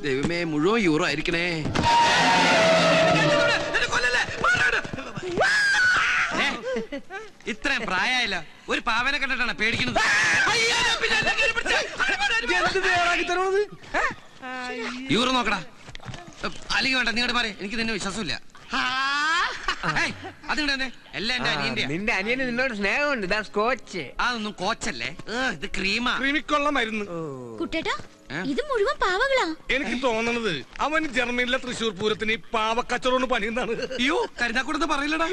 ദൈവമേ മുഴുവൻ യൂറോ ആയിരിക്കണേ ഏ, ഇത്രയും പ്രായമായില്ല ഒരു പാവനെ കണ്ടിട്ടാണ് പേടിക്കുന്നത് അയ്യോ, പിന്നെ എന്നെ കയറി പിടിച്ച്. എന്ത് തയ്യാറാക്കി തരണത് യൂറോ നോക്കടാ അല്ലെങ്കിൽ വേണ്ട നിങ്ങളുടെ മാറി എനിക്ക് നിന്നെ വിശ്വാസമില്ല ഏയ്, അത് ഇങ്ങട് എല്ലാം എന്റെ അനിയന്റെ നിന്റെ അനിയന് നിന്നോട് സ്നേഹമുണ്ട് ഇതാ സ്കോച്ച് അതൊന്നും കോച്ചല്ലേ ഏ, ഇത് ക്രീമാ ക്രിമിക്കൊള്ള മരുന്ന് കുട്ടേട്ടാ ഏ? ഇത് മുഴുവൻ പാവകളാ എനിക്ക് തോന്നണത് അവൻ ജർമ്മനിലെ തൃശൂർ പൂരത്തിന് ഈ പാവക്കച്ചവടം പണിയുന്നതാണ് അയ്യോ കരുതാക്കൂടെന്ന് പറയില്ലടാ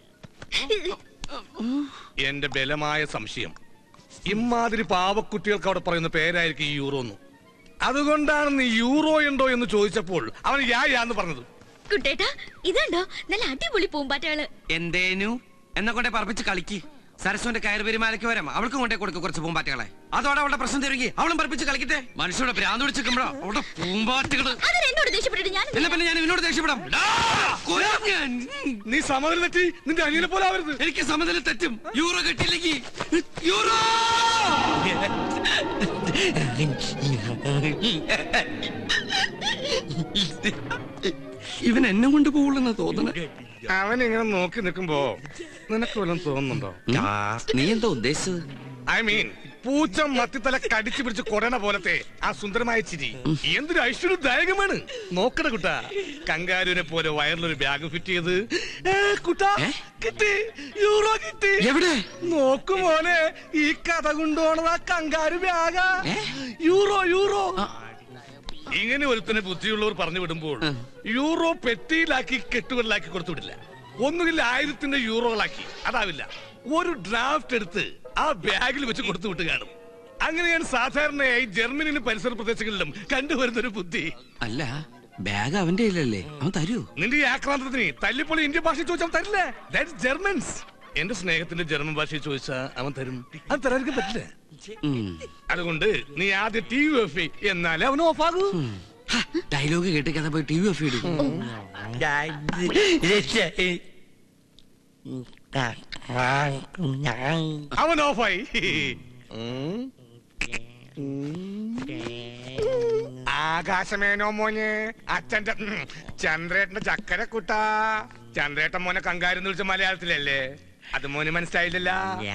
എന്റെ ബലമായ സംശയം ഇമാതിരി പാവക്കുട്ടികൾക്ക് അവിടെ പറയുന്ന പേരായിരിക്കും ഈ യൂറോ എന്ന് അതുകൊണ്ടാണ് നീ യൂറോ ഉണ്ടോ എന്ന് ചോദിച്ചപ്പോൾ അവൻ യാ യാന്ന് പറഞ്ഞത് കുട്ടേട്ടാ ഇതുണ്ടോ നല്ല അടിപൊളി പൂമ്പാറ്റകള് എന്തേനു എന്നെ കൊണ്ടേ പറപ്പിച്ച് കളിക്ക് സരസ്വന്റെ കയറ് പെരുമാലയ്ക്ക് വരാം അവൾക്കും കൊണ്ടേ കൊടുക്കും കുറച്ച് പൂമ്പാറ്റകളെ അതോടെ അവളുടെ പ്രശ്നം തിരുകി അവളും പറപ്പിച്ച് കളിക്കട്ടെ മനുഷ്യരുടെ ഭ്രാന്ത് പിടിച്ചിരിക്കുമ്പോഴോ അവളുടെ പൂമ്പാറ്റകള് അതിന് എന്നോട് ദേഷ്യപ്പെട്ടിട്ട് ഞാൻ എന്നാ പിന്നെ ഞാൻ ഇവനോട് ദേഷ്യപ്പെടാം ഡാ, കൊല്ലാം ഞാൻ. നീ സമനില തെറ്റി നിന്റെ അനിയനെ പോലെ ആവരുത് എനിക്ക് സമനില തെറ്റും യൂറോ കിട്ടിയില്ലെങ്കിൽ യൂറോ ഇവൻ എന്നെ കൊണ്ട് പോകുള്ളെന്ന് തോന്നണേ അവൻ ഇങ്ങനെ നോക്കി നിൽക്കുമ്പോ നിനക്ക് വല്ലതും തോന്നുന്നുണ്ടോ നീ എന്താ ഉദ്ദേശിച്ചത് ഐ മീൻ പൂച്ച മത്തിത്തല കടിച്ചു പിടിച്ച് കൊടണ പോലത്തെ ആ സുന്ദരമായ ചിരി എന്തൊരു ഐശ്വര്യദായകമാണ് നോക്കണ കുട്ട കങ്കാരുവിനെ പോലെ വയറിലൊരു ബാഗ് ഫിറ്റ് ചെയ്ത് ഏ, കുട്ടാ ഏ? കിട്ടി യൂറോ കിട്ടി എവിടെ നോക്കു മോനെ ഈ കഥ കൊണ്ടുപോണത് ആ കങ്കാരു ബാഗാ യൂറോ യൂറോ ഇങ്ങനെ ഒരുത്തനെ ബുദ്ധിയുള്ളവർ പറഞ്ഞു വിടുമ്പോൾ യൂറോ പെട്ടിയിലാക്കി കെട്ടുകളിലാക്കി കൊടുത്തു വിടില്ല ഒന്നുകിൽ ആയിരത്തിന്റെ യൂറോകളാക്കി അതാവില്ല ഒരു ഡ്രാഫ്റ്റ് എടുത്ത് ആ ബാഗിൽ വെച്ച് കൊടുത്തു വിട്ട് കാണും അങ്ങനെയാണ് സാധാരണയായി ജർമ്മനിയിലും പരിസര പ്രദേശങ്ങളിലും കണ്ടുവരുന്ന ഒരു ബുദ്ധി അല്ല ബാഗ് അവന്റെ കയ്യിലല്ലേ അവൻ തരൂ നിന്റെ ഈ ആക്രാന്തത്തിന് തല്ലിപ്പൊളി ഇന്ത്യൻ ഭാഷ ചോദിച്ചാൽ തരില്ല ദാറ്റ്സ് ജർമ്മൻസ് എന്റെ സ്നേഹത്തിന്റെ ജർമ്മൻ ഭാഷയിൽ ചോദിച്ചാൽ അവൻ തരും അത് തരാൻ പറ്റില്ല അതുകൊണ്ട് നീ ആദ്യം ടി വി ഓഫ് ചെയ്യ്. എന്നാലേ അവൻ ഓഫ് ആകൂ ഡയലോഗ് കേട്ട് കഥ പോയി ടി വി ഓഫ് ഇടും അവൻ ഓഫായി ആകാശമേനോ മോനെ അച്ഛന്റെ ഉം, ചന്ദ്രേട്ടന്റെ ചക്കര കുട്ടാ ചന്ദ്രേട്ടൻ മോനെ കങ്കാരെന്ന് വിളിച്ച മലയാളത്തിലല്ലേ അത് മോന് മനസ്സിലായില്ലല്ല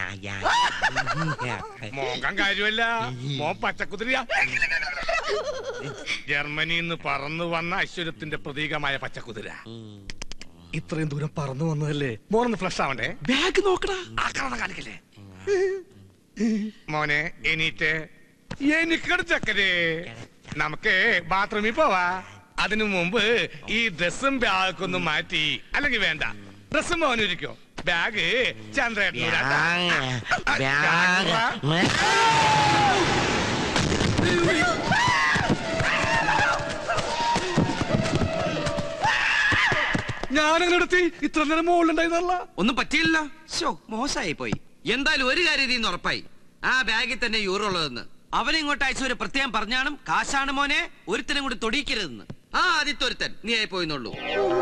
മോൻ കങ്കാരുമല്ല മോൻ പച്ചക്കുതിരിയാ ജർമ്മനിയിൽ നിന്ന് പറന്നു വന്ന ഐശ്വര്യത്തിന്റെ പ്രതീകമായ പച്ചക്കുതിര ഇത്രയും ദൂരം പറന്നു വന്നതല്ലേ മോനൊന്ന് ഫ്ലഷ് ആവണ്ടേ ബാഗ് നോക്കടാ ആക്രമണം കാണിക്കല്ലേ മോനെ എണീറ്റ് എനിക്കട് ചക്കരേ നമുക്ക് ബാത്റൂമിൽ പോവാ അതിനു മുമ്പ് ഈ ഡ്രസ്സും ബാഗൊന്നും മാറ്റി അല്ലെങ്കിൽ വേണ്ട ഡ്രസ്സും മോനിരിക്കോ ബാഗ് ചന്ദ്രേട്ടനൂരാ ഞാനങ്ങനെ എടുത്തി ഇത്ര നേരം മുകളിലുണ്ടായിരുന്നല്ല ഒന്നും പറ്റിയില്ല ശോ മോശമായി പോയി എന്തായാലും ഒരു കാര്യം ഇതിന്ന് ഉറപ്പായി ആ ബാഗിൽ തന്നെ യൂറോ ഉള്ളതെന്ന് അവനെ ഇങ്ങോട്ട് അയച്ച ഒരു പ്രത്യേകം പറഞ്ഞാണ് കാശാണ് മോനെ ഒരുത്തനും കൂടി തൊടിയിക്കരുതെന്ന് ആ ആദ്യത്തെ ഒരുത്തൻ നീ ആയി പോയിന്നുള്ളൂ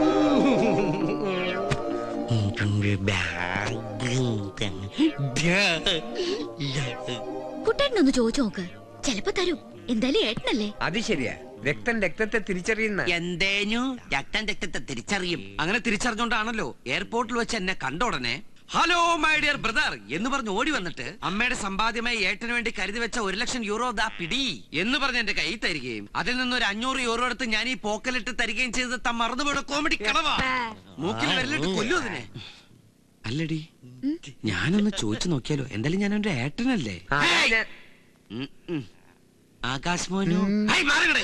കുട്ടേട്ടനൊന്ന് ചോദിച്ചു നോക്ക് ചെലപ്പോ തരും എന്തായാലും ഏട്ടനല്ലേ അത് ശരിയാ രക്തം രക്തത്തെ തിരിച്ചറിയുന്ന എന്തേനു രക്തം രക്തത്തെ തിരിച്ചറിയും അങ്ങനെ തിരിച്ചറിഞ്ഞോണ്ടാണല്ലോ എയർപോർട്ടിൽ വെച്ച് എന്നെ കണ്ട ഉടനെ ഹലോ മൈ ഡിയർ ബ്രദർ എന്ന് പറഞ്ഞ് ഓടി വന്നിട്ട് അമ്മയുടെ സമ്പാദ്യമായി ഏട്ടന് വേണ്ടി കരുതി വെച്ച ഒരു ലക്ഷം യൂറോ ദാ പിടി എന്ന് പറഞ്ഞ് എന്റെ കൈ തരികയും അതിൽ നിന്ന് ഒരു അഞ്ഞൂറ് യൂറോ എടുത്ത് ഞാൻ ഈ പോക്കലിട്ട് തരികയും ചെയ്ത് താൻ മറന്നുപോയ കോമഡി കളവാ മൂക്കിൽ വരലിട്ട് കൊല്ലു അതിനെ അല്ലടി ഞാനൊന്ന് ചോദിച്ചു നോക്കിയാലോ എന്തായാലും ഞാൻ എന്റെ ഏട്ടനല്ലേ ആ, ഹേയ്! ഞാൻ- ഉം, ഉം. ആകാശ് മോനു ഹേയ്, മാറിക്കടെ.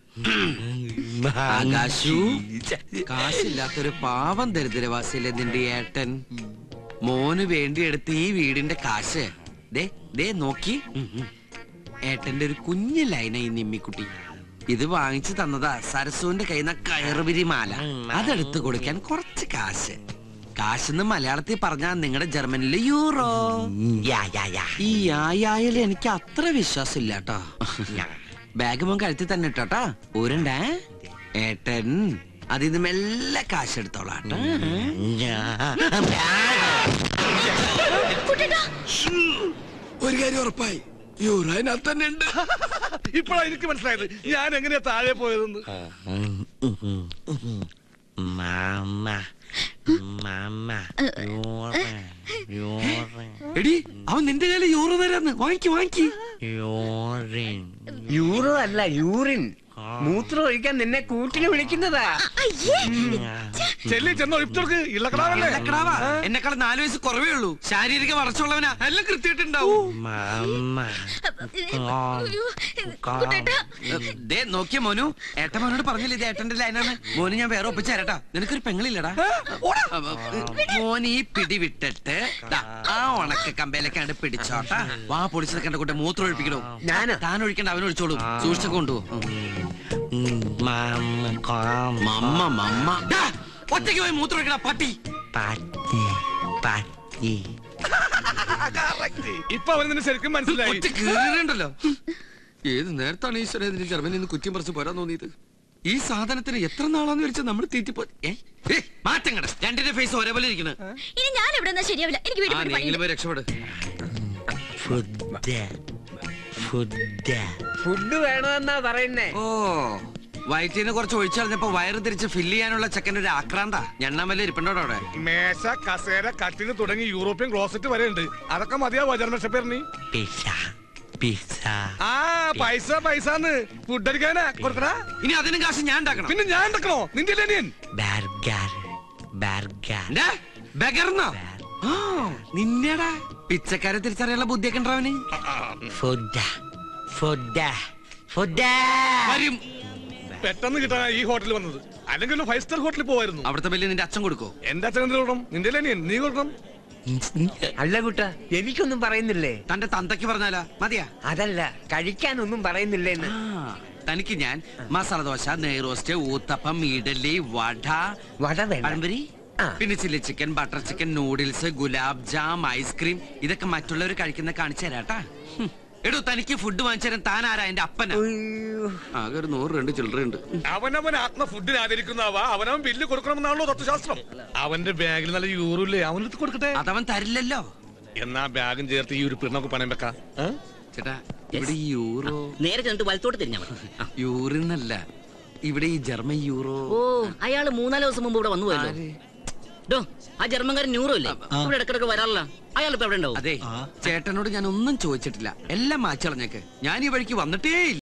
ആകാശു കാശില്ലാത്തൊരു പാവം ദരിദ്രവാസിയിലെ നിന്റെ ഏട്ടൻ മോന് വേണ്ടി എടുത്ത് ഈ വീടിന്റെ കാശ് ദേ ദേ നോക്കി ഉം, ഉം. ഏട്ടന്റെ ഒരു കുഞ്ഞു ലൈന ഈ നിമ്മിക്കുട്ടി ഇത് വാങ്ങിച്ചു തന്നതാ സരസുവിന്റെ കയ്യിൽ നിന്ന് കയറുപിരി മാല അതെടുത്ത് കൊടുക്കാൻ കുറച്ച് കാശ് കാശെന്ന് മലയാളത്തിൽ പറഞ്ഞാ നിങ്ങളുടെ ജർമ്മനിലെ യൂറോ ഈ ആയായാലും എനിക്ക് അത്ര വിശ്വാസം ഇല്ല കേട്ടോ ബാഗ് മോൻ കഴുത്തിൽ തന്നെ ഇട്ടോട്ടാ ഊരണ്ടേ ഏട്ടൻ അതിന്ന് മെല്ലെ കാശ് എടുത്തോളാം കുട്ടേട്ടാ ഒരു കാര്യം ഉറപ്പായി യൂറോ അതിനകത്ത് തന്നെ ഉണ്ട് ഇപ്പോഴാ എനിക്ക് മനസ്സിലായത് ഞാൻ എങ്ങനെയാ താഴെ പോയതെന്ന് Mama, mama, you're, you're, എടി അവൻ നിന്റെ കയ്യില് യൂറോ തരാന്ന് വാങ്ങിക്ക് വാങ്ങിക്ക് you're. യൂറോ അല്ല യൂറിൻ മൂത്രം ഒഴിക്കാൻ നിന്നെ കൂട്ടിന് വിളിക്കുന്നതാ അയ്യേ ചെല്ലി ചെന്ന് ഒഴിപ്പിച്ചോർക്ക് ഇള്ളക്കടാവല്ലേ ഇളക്കടാവാ എന്നെക്കാൾ നാല് വയസ്സ് കുറവേ ഉള്ളൂ ശാരീരിക വളർച്ചയുള്ളവനാ എല്ലാം കൃത്യമായിട്ടുണ്ടാവും Mama, അയ്യോ, കുട്ടേട്ടാ ദേ നോക്കിയ മോനു ഏട്ടൻ മോനോട് പറഞ്ഞില്ലേ ഇത് ഏട്ടന്റെ ലൈനാണ് മോന് ഞാൻ വേറെ ഒപ്പിച്ചു തരട്ടാ നിനക്കൊരു പെങ്ങളില്ലടാ മോൻ ഈ പിടി വിട്ടിട്ട് ദാ, ആ ഉണക്ക കമ്പയിലേക്കാണ്ട് പിടിച്ചോട്ടാ വാ പൊളിച്ചത് കണ്ട കൂട്ടെ മൂത്രം ഒഴിപ്പിക്കണോ ഞാനോ? താൻ ഒഴിക്കണ്ട അവൻ ഒഴിച്ചോളൂ സൂക്ഷിച്ചൊക്കെ കൊണ്ടുപോ mama, come, മമ്മ മമ്മ ദാ, ഒറ്റയ്ക്ക് പോയി മൂത്രം ഒഴിക്കണ പട്ടി pati, pati. ഇപ്പൊ അവന് നിന്നെ ശരിക്കും മനസ്സിലായി ഒറ്റ കീറിണ്ടല്ലോ ഏത് നേരത്താണ് ഈശ്വര ഇതിന് ജർമ്മനിൽ നിന്ന് കുറ്റം പറിച്ച് പോരാൻ തോന്നിയത് ഈ സാധനത്തിന് എത്ര നാളാന്ന് വിളിച്ചാൽ നമ്മൾ തീറ്റിപ്പോ ഏ? ഏ, മാറ്റം കട രണ്ടിന്റെ ഫേസ് ഒരേപോലെ ഇരിക്കണ് ഇനി ഞാൻ എവിടെ നിന്നാ ശരിയാവില്ല എനിക്ക് വീട്ടിൽ ആ പോയി നീങ്കിലും പണിയുണ്ട്. പോയി രക്ഷപ്പെട് Food, food. ഫുഡ് വേണമെന്നാ പറയുന്നേ ഓ വയറ്റിന്ന് കുറച്ച് ഒഴിച്ചു കളഞ്ഞപ്പോ വയറ് തിരിച്ച് ഫില്ല് ചെയ്യാനുള്ള ചെക്കൻ ഒരു ആക്രാന്ത ഞണ്ണാമല്ല ഇരിപ്പുണ്ടോ അവിടെ മേശ കസേര കട്ടിന് തുടങ്ങി യൂറോപ്യൻ ക്ലോസറ്റ് വരെ ഉണ്ട് അതൊക്കെ മതിയാവോ ജർമ്മൻ ഷെപ്പേറിന് Pizza, pizza. ആ പൈസ പൈസന്ന് ഫുഡ് അടിക്കാനാ കൊടുക്കടാ ഇനി അതിനും കാശ് ഞാൻ ഉണ്ടാക്കണം പിന്നെ ഞാൻ ഉണ്ടാക്കണോ നിന്റെ അല്ലേ അനിയൻ Burger, burger. എന്താ? ബഗർന്നോ ആ നിന്നെടാ പിച്ചക്കാരെ തിരിച്ചറിയാനുള്ള ബുദ്ധിയൊക്കെ ഉണ്ടവന് Food, food, food. വരും പെട്ടെന്ന് കിട്ടാൻ ഈ ഹോട്ടലിൽ വന്നത് അല്ലെങ്കിൽ ഒരു ഫൈവ് സ്റ്റാർ ഹോട്ടലിൽ പോവായിരുന്നു അവിടുത്തെ ബില്ല് നിന്റെ അച്ഛൻ കൊടുക്കോ എന്റെ അച്ഛൻ എന്തിനു കൊടുക്കണം നിന്റെ അല്ലേ അനിയൻ നീ കൊടുക്കണം അല്ല കുട്ട എനിക്കൊന്നും പറയുന്നില്ലേ തന്റെ തന്തയ്ക്ക് പറഞ്ഞാലാ മതിയാ അതല്ല കഴിക്കാനൊന്നും പറയുന്നില്ലേന്ന് ആ, തനിക്ക് ഞാൻ മസാല ദോശ നെയ്റോസ്റ്റ് ഊത്തപ്പം ഇഡലി വട വട വേണ്ട പഴംപൊരി ആ. പിന്നെ chilli chicken butter chicken noodles gulab jam ice cream ഇതൊക്കെ മറ്റുള്ളവർ കഴിക്കുന്ന കാണിച്ചു തരാട്ടാ ഹും. എടോ തനിക്ക് ഫുഡ് വാങ്ങിച്ചു തരാൻ താൻ ആരാ എന്റെ അപ്പനാ ഉയ്യോ. ആകെ ഒരു നൂറ് രണ്ട് ചില്ലറയുണ്ട് അവനവൻ ആത്മ ഫുഡിന് ആദരിക്കുന്നവ അവനവൻ ബില്ല് കൊടുക്കണമെന്നാണല്ലോ തത്വശാസ്ത്രം അവന്റെ ബാഗിൽ നല്ല യൂറോ ഇല്ലേ അവനെടുത്ത് കൊടുക്കട്ടെ അതവൻ തരില്ലല്ലോ എന്നാ ബാഗും ചേർത്ത് ഈ ഒരു പിണ്ണൊക്കെ പണയം വെക്കാം ഏ? ചേട്ടാ ഇവിടെ ഈ യൂറോ നേരെ ചെന്നിട്ട് വലത്തോട്ട് തിരിഞ്ഞാ മതി ആ. യൂറിന്നല്ല ഇവിടെ ഈ ജർമ്മൻ യൂറോ ഓ അയാള് മൂന്നാല് ദിവസം മുമ്പ് ഇവിടെ വന്നു പോയല്ലോ ആര്? ഡോ ആ ജർമ്മൻകാരൻ ന്യൂറോ ഇല്ലേ ഇവിടെ ഇടക്കിടക്ക് വരാറില്ല അയാൾ ഇപ്പൊ എവിടെ ഉണ്ടാവും അതെ ചേട്ടനോട് ഞാൻ ഒന്നും ചോദിച്ചിട്ടില്ല എല്ലാം മാച്ചളഞ്ഞേക്ക് ഞാൻ ഈ വഴിക്ക് വന്നിട്ടേ ഇല്ല